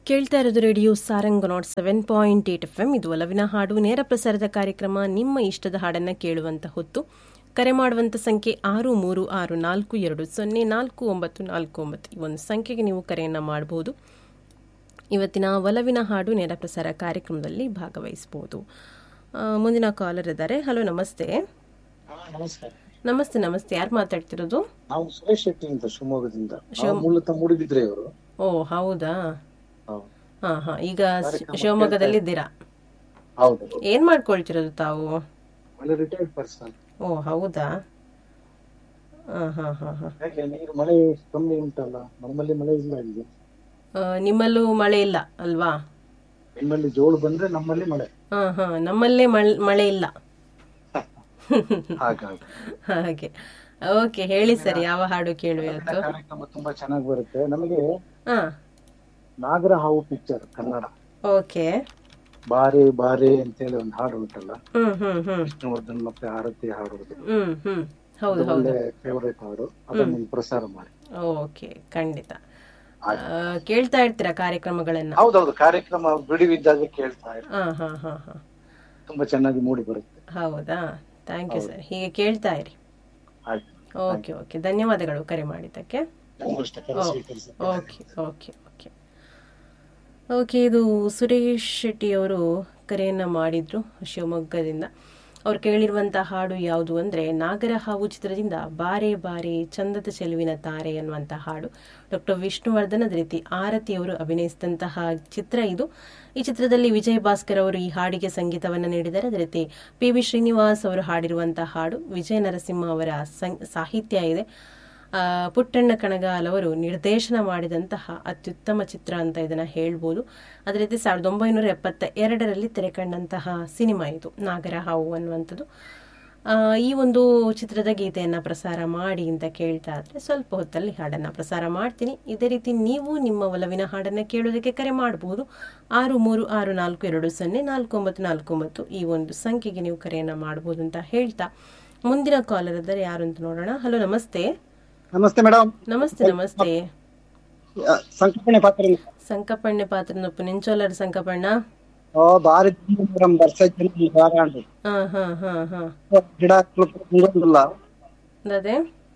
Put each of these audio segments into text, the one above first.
ಕೇಳ್ತಾ ಇರೋದು radio Sarang nought seven point eight F M ಇದು ಒಲವಿನ ಹಾಡು ನೇರ ಪ್ರಸಾರದ ಕಾರ್ಯಕ್ರಮ ನಿಮ್ಮ ಇಷ್ಟದ ಹಾಡನ್ನ ಕೇಳುವಂತ ಹೊತ್ತು ಕರೆ ಮಾಡುವಂತ ಸಂಖ್ಯೆ ಆರು ಮೂರು ಆರು ನಾಲ್ಕು ಎರಡು ಸೊನ್ನೆ ನಾಲ್ಕು ಒಂಬತ್ತು ನಾಲ್ಕು ಒಂಬತ್ತು ಈ ಒಂದು ಸಂಖ್ಯೆಗೆ ನೀವು ಕರೆಯನ್ನ ಮಾಡಬಹುದು ಇವತ್ತಿನ ಒಲವಿನ ಹಾಡು ನೇರ ಪ್ರಸಾರ ಕಾರ್ಯಕ್ರಮದಲ್ಲಿ ಭಾಗವಹಿಸಬಹುದು ಆ, ಮುಂದಿನ ಕಾಲರ್ ಇದ್ದಾರೆ ಹಲೋ ನಮಸ್ತೆ ಹಾ, ನಮಸ್ಕಾರ ನಮಸ್ತೆ ನಮಸ್ತೆ ಯಾರು ಮಾತಾಡ್ತಿರೋದು ನಾವು ಸುರೇಶ್ ಶೆಟ್ಟಿ ಅಂತ ಶಿವಮೊಗ್ಗದಿಂದ ನಾವು ಮೂಲತಃ ಮೂಡಿಬಿದ್ರೆ ಅವರು ಓ ಹೌದಾ ಹಾ ಹಾ ಈಗ ಶಿವಮೊಗ್ಗದಲ್ಲಿ ಇದ್ದೀರಾ ಹೌದು ಏನ್ ಮಾಡ್ಕೊಳ್ತಿರೋದು ತಾವು ಒಳ್ಳೆ ರಿಟೈರ್ಡ್ ಪರ್ಸನ್ ಓ ಹೌದಾ ಹಾ ಹಾ ಹಾ ಹಾ ಯಾಕೆ ನೀರು ಮಳೆ ಕಮ್ಮಿ ಉಂಟಲ್ಲ ನಮ್ಮಲ್ಲಿ ಮಳೆ ಇಲ್ಲ ಇಲ್ಲಿ ಆ, ನಿಮ್ಮಲ್ಲೂ ಮಳೆ ಇಲ್ಲ ಅಲ್ವಾ ನಿಮ್ಮಲ್ಲಿ ಜೋಳು ಬಂದ್ರೆ ನಮ್ಮಲ್ಲಿ ಮಳೆ ಹಾ ಹಾ ನಮ್ಮಲ್ಲೇ ಮಳ್- ಮಳೆ ಇಲ್ಲ ಹಾಗಾಗಿ ಹಾಗೆ ಓಕೆ ಹೇಳಿ ಸರ್ ಯಾವ ಹಾಡು ಕೇಳುವ ಇವತ್ತು ಕಾರ್ಯಕ್ರಮ ತುಂಬಾ ಚೆನ್ನಾಗಿ ಬರುತ್ತೆ ನಮಗೆ ಹಾ ನಾಗರ ಹಾವು ಪಿಕ್ಚರ್ ಕನ್ನಡ ಓಕೆ ಬಾರೆ ಬಾರೆ ಅಂತೇಳಿ ಒಂದು ಹಾಡು ಉಂಟಲ್ಲ ಹ್ಮ್ ಹ್ಮ್ ಹ್ಮ್ ವಿಷ್ಣುವರ್ಧನ್ ಮತ್ತೆ ಆರತಿ ಹಾಡುವುದು ಹ್ಮ್ ಹ್ಮ್ ಹೌದು ಅದು ಒಳ್ಳೆ ಫೇವರೇಟ್ ಹಾಡು ಅದನ್ನು ಪ್ರಸಾರ ಮಾಡಿ ಓಕೆ ಖಂಡಿತ ಆ, ಕೇಳ್ತಾ ಇರ್ತೀರಾ ಕಾರ್ಯಕ್ರಮಗಳನ್ನ ಹೌದೌದು ಕಾರ್ಯಕ್ರಮ ಬಿಡುವಿದ್ದಾಗ ಕೇಳ್ತಾ ಇರ್ತಾರೆ ಹಾ ಹಾ ಹಾ ಹಾ ತುಂಬಾ ಚೆನ್ನಾಗಿ ಮೂಡಿ ಬರುತ್ತೆ ಹೌದಾ ಥ್ಯಾಂಕ್ ಯು ಸರ್ ಹೀಗೆ ಕೇಳ್ತಾ ಇರಿ ಆಯ್ತು ಓಕೆ ಓಕೆ ಧನ್ಯವಾದಗಳು ಕರೆ ಮಾಡಿದ್ದಕ್ಕೆ ನಮಸ್ತೆ ಕರೆ ಸ್ವೀಕರಿಸಿ ಓಕೆ ಓಕೆ ಓಕೆ ಓಕೆ ಇದು ಸುರೇಶ್ ಶೆಟ್ಟಿ ಅವರು ಕರೆಯನ್ನು ಮಾಡಿದ್ರು ಶಿವಮೊಗ್ಗದಿಂದ ಅವ್ರು ಕೇಳಿರುವಂಥ ಹಾಡು ಯಾವುದು ಅಂದರೆ ನಾಗರ ಹಾವು ಚಿತ್ರದಿಂದ ಬಾರೆ ಬಾರೆ ಚಂದದ ಚೆಲುವಿನ ತಾರೆ ಅನ್ನುವಂಥ ಹಾಡು ಡಾಕ್ಟರ್ ವಿಷ್ಣುವರ್ಧನ್ ಅದೇ ರೀತಿ ಆರತಿ ಅವರು ಅಭಿನಯಿಸಿದಂತಹ ಚಿತ್ರ ಇದು ಈ ಚಿತ್ರದಲ್ಲಿ ವಿಜಯ್ ಭಾಸ್ಕರ್ ಅವರು ಈ ಹಾಡಿಗೆ ಸಂಗೀತವನ್ನು ನೀಡಿದ್ದಾರೆ ಅದೇ ರೀತಿ ಪಿ ವಿ ಶ್ರೀನಿವಾಸ್ ಅವರು ಹಾಡಿರುವಂತಹ ಹಾಡು ವಿಜಯ ನರಸಿಂಹ ಅವರ ಸಂ- ಸಾಹಿತ್ಯ ಇದೆ ಆ, ಪುಟ್ಟಣ್ಣ ಕಣಗಾಲ್ ಅವರು ನಿರ್ದೇಶನ ಮಾಡಿದಂತಹ ಅತ್ಯುತ್ತಮ ಚಿತ್ರ ಅಂತ ಇದನ್ನ ಹೇಳ್ಬೋದು ಅದೇ ರೀತಿ ಸಾವಿರದ ಒಂಬೈನೂರ ಎಪ್ಪತ್ತ ಎರಡರಲ್ಲಿ ತೆರೆ ಕಂಡಂತಹ ಸಿನಿಮಾ ಇದು ನಾಗರ ಹಾವು ಅನ್ನುವಂಥದ್ದು ಆ, ಈ ಒಂದು ಚಿತ್ರದ ಗೀತೆಯನ್ನ ಪ್ರಸಾರ ಮಾಡಿ ಅಂತ ಕೇಳ್ತಾ ಇದ್ರೆ ಸ್ವಲ್ಪ ಹೊತ್ತಲ್ಲಿ ಹಾಡನ್ನ ಪ್ರಸಾರ ಮಾಡ್ತೀನಿ ಇದೇ ರೀತಿ ನೀವು ನಿಮ್ಮ ಒಲವಿನ ಹಾಡನ್ನ ಕೇಳೋದಕ್ಕೆ ಕರೆ ಮಾಡಬಹುದು ಆರು ಮೂರು ಆರು ನಾಲ್ಕು ಎರಡು ಸೊನ್ನೆ ನಾಲ್ಕು ಒಂಬತ್ತು ನಾಲ್ಕು ಒಂಬತ್ತು ಈ ಒಂದು ಸಂಖ್ಯೆಗೆ ನೀವು ಕರೆಯನ್ನ ಮಾಡಬಹುದು ಅಂತ ಹೇಳ್ತಾ ಮುಂದಿನ ಕಾಲರ್ ಇದ್ದಾರೆ ಯಾರು ಅಂತ ನೋಡೋಣ ಹಲೋ ನಮಸ್ತೆ ನಮಸ್ತೆ ಮೇಡಮ್ ನಮಸ್ತೆ ನಮಸ್ತೆ ಸಂಕಲ್ಪನೆ ಪಾತ್ರ ಸಂಕಪಣ್ಣೆ ಪಾತ್ರನೊಪ್ಪು ನಿಂಚೋಲರ್ ಸಂಕಪಣ್ಣ ಓ ಬಾರಿ ಮೇಡಮ್ ಬರ್ಸ ಬಾರಾಂಡು ಹಾ ಹಾ ಹಾ ಹಾ ಗಿಡ ಮುಂಗೊಂದಿಲ್ಲ ಅದೇ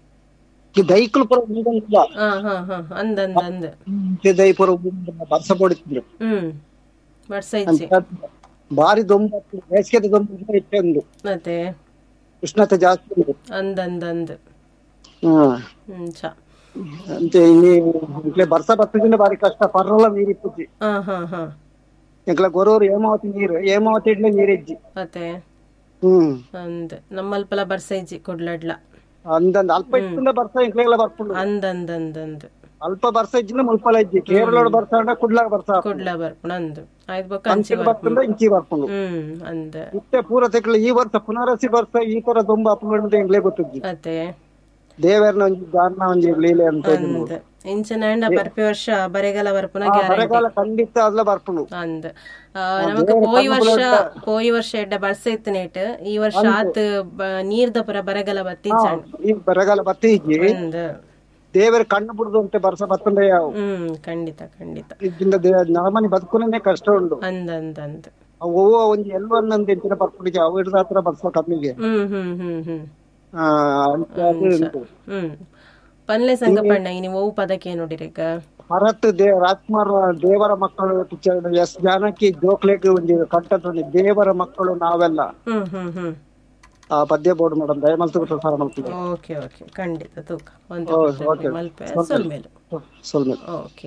ದೈಕ್ಲು ಪುರ ಮುಂಗೊಂದಿಲ್ಲ ಹಾ ಹಾ ಹಾ ಅಂದ್ ಅಂದ್ ಅಂದ್ ದೈ ಪುರ ಮುಂಗೊಂದಿಲ್ಲ ಬರ್ಸ ಪೋಡಿದ್ರು ಹ್ಮ್ ವರ್ಷ ಇಚ್ಚಿ ಬಾರಿ ದೊಂಬ ಬೇಸಿಗೆ ದೊಂಬ ಹೆಚ್ಚೆ ಉಂಟು ಮತ್ತೆ ಉಷ್ಣತೆ ಜಾಸ್ತಿ ಉಂಟು ಅಂದ್ ಅಂದ್ ಅಂದ್ ಹ್ಮ್ ಹ್ಮ್ ಚ ಅಂತೆ ಇಲ್ಲಿ ಇಂಕ್ಲೆ ಬರ್ಸ ಬರ್ತದಿಂದ ಬಾರಿ ಕಷ್ಟ ಪರ್ರಲ್ಲ ನೀರು ಇಪ್ಪುಜಿ ಹಾ ಹಾ ಹಾ ಇಂಕ್ಲ ಗೊರೂರು ಹೇಮಾವತಿ ನೀರು ಹೇಮಾವತಿ ಇಡ್ಲೆ ನೀರಿಜ್ಜಿ ಮತ್ತೆ ಹ್ಮ್ ಅಂದ್ ನಮ್ಮಲ್ಪಲ ಬರ್ಸ ಇಜ್ಜಿ ಕೊಡ್ಲಡ್ಲ ಅಂದಂದ ಅಲ್ಪ ಇಟ್ಟಿಂದ ಬರ್ಸ ಇಂಕ್ಲೆಲ್ಲ ಬರ್ಪುಂಡು ಅಂದ್ ಅಂದ್ ಅಂದ್ ಅಂದ್ ಅಲ್ಪ ಬರ್ಸ ಇಜ್ಜಿಂದ ಮುಲ್ಪಲ ಇಜ್ಜಿ ಕೇರಳ ಬರ್ಸ ಅಂಡ ಕುಡ್ಲಾಗ ಬರ್ಸ ಕೊಡ್ಲ ಬರ್ಪುಣ ಅಂದ್ ಆಯ್ತು ಬೊಕ್ಕ ಅಂಚಿ ಅಂಚಿಗೆ ಬರ್ಪುಂಡ ಇಂಚಿ ಬರ್ಪುಂಡು ಹ್ಮ್ ಅಂದ್ ಇತ್ತೆ ಪೂರ ತೆಕ್ಲ ಈ ವರ್ಷ ಪುನರಸಿ ಬರ್ಸ ಈ ತರ ದೊಂಬ ಅಪ್ಪುಂಡು ಇಂಗ್ಲೇ ಗೊತ್ತಿದ್ದಿ ಮತ್ತೆ ದೇವರನ ಒಂಜಿ ದಾನ ಒಂಜಿ ಲೀಲೆ ಅಂತ ಇದು ನೋಡಿ. ಅಂದ್ ಇಂಚನಾಂಡ ಬರ್ಪಿ ವರ್ಷ ಬರೆಗಾಲ ಬರ್ಪುನ ಗ್ಯಾರಂಟಿ ಬರಗಾಲ ಖಂಡಿತ ಅದ್ಲ ಬರ್ಪುಂಡು ಅಂದ್ ಆ, ನಮಕ್ ಪೋಯಿ ವರ್ಷ ಪೋಯಿ ವರ್ಷ ಎಡ್ಡ ಬರ್ಸ ಇತ್ತು ನೇಟ್ ಈ ವರ್ಷ ಆತ್ ಬ- ನೀರ್ದ ಪುರ ಬರಗಲ ಬತ್ತಿ ಚಂಡ್ ಈ ಬರಗಾಲ ಬತ್ತಿ ಇಜ್ಜಿ ಅಂದ್ ದೇವರ ಕಣ್ಣು ಬಿಡುದು ಅಂತ ಬರ್ಸ ಬತ್ತಂದ್ರೆ ಯಾವ ಹ್ಮ್ ಖಂಡಿತ ಖಂಡಿತ ಇದ್ದಿಂದ ನಮ್ಮನೆ ಬದುಕುನೇ ಕಷ್ಟ ಉಂಡು ಅಂದ್ ಅಂದ್ ಅಂದ್ ಅವು ಒಂಜಿ ಎಲ್ವನ್ನೊಂದು ಎಂಚಿನ ಬರ್ಪುಡಿಗೆ ಅವು ಹಿಡಿದ ಹತ್ರ ಬರ್ಸ ಕಮ್ಮಿಗೆ ಹ್ಮ್ ಹ್ಮ್ ಹ್ಮ್ ಹ್ಮ್ ಆ, ಅಂತ ಅದು ಉಂಟು. ಹ್ಮ್ ಪನ್ಲೆ ಸಂಗಪಣ್ಣ ಈ ನೀವು ಓವು ಪದಕ್ಕೆ ನೋಡಿರಿ ಈಗ ಭರತ್ ದೇ ರಾಜ್ಕುಮಾರ್ ದೇವರ ಮಕ್ಕಳು ಪಿಕ್ಚರ್ ಎಸ್ ಜಾನಕಿ ಜೋಕ್ಲೇಗ್ ಒಂದು ಕಂಟೆಂಟ್ ಒಂದು ದೇವರ ಮಕ್ಕಳು ನಾವೆಲ್ಲ ಹ್ಮ್ ಹ್ಮ್ ಹ್ಮ್ ಆ ಪದ್ಯ ಬೋರ್ಡ್ ಮೇಡಮ್ ದಯಮಲ್ತು ಪ್ರಸಾರ ಮಾಡ್ತೀವಿ ಓಕೆ ಓಕೆ ಖಂಡಿತ ತೂಕ ಒಂದು ಓ, percent ಓಕೆ. ಮಲ್ಪೆ ಸೊಲ್ಮೇಲು ಸ್ವಲ್ಪ ಓಕೆ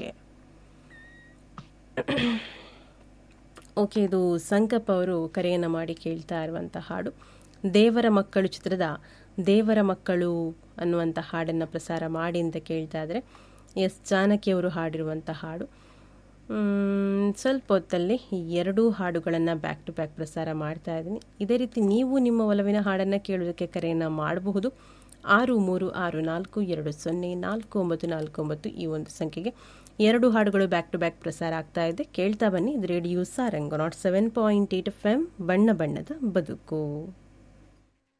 ಓಕೆ ಇದು ಸಂಕಪ್ಪ ಅವರು ಕರೆಯನ್ನು ಮಾಡಿ ಕೇಳ್ತಾ ಇರುವಂಥ ಹಾಡು ದೇವರ ಮಕ್ಕಳು ಚಿತ್ರದ ದೇವರ ಮಕ್ಕಳು ಅನ್ನುವಂಥ ಹಾಡನ್ನು ಪ್ರಸಾರ ಮಾಡಿ ಅಂತ ಕೇಳ್ತಾ ಇದ್ರೆ ಎಸ್ ಜಾನಕಿ ಅವರು ಹಾಡಿರುವಂಥ ಹಾಡು ಮ್, ಸ್ವಲ್ಪ ಹೊತ್ತಲ್ಲಿ ಈ ಎರಡೂ ಹಾಡುಗಳನ್ನು ಬ್ಯಾಕ್ ಟು ಬ್ಯಾಕ್ ಪ್ರಸಾರ ಮಾಡ್ತಾ ಇದ್ದೀನಿ ಇದೇ ರೀತಿ ನೀವು ನಿಮ್ಮ ಒಲವಿನ ಹಾಡನ್ನು ಕೇಳೋದಕ್ಕೆ ಕರೆಯನ್ನು ಮಾಡಬಹುದು ಆರು ಮೂರು ಆರು ನಾಲ್ಕು ಎರಡು ಸೊನ್ನೆ ನಾಲ್ಕು ಒಂಬತ್ತು ನಾಲ್ಕು ಒಂಬತ್ತು ಈ ಒಂದು ಸಂಖ್ಯೆಗೆ ಎರಡು ಹಾಡುಗಳು ಬ್ಯಾಕ್ ಟು ಬ್ಯಾಕ್ ಪ್ರಸಾರ ಆಗ್ತಾ ಇದೆ ಕೇಳ್ತಾ ಬನ್ನಿ ಇದು radio Sarang nought seven point eight F M ಬಣ್ಣ ಬಣ್ಣದ ಬದುಕು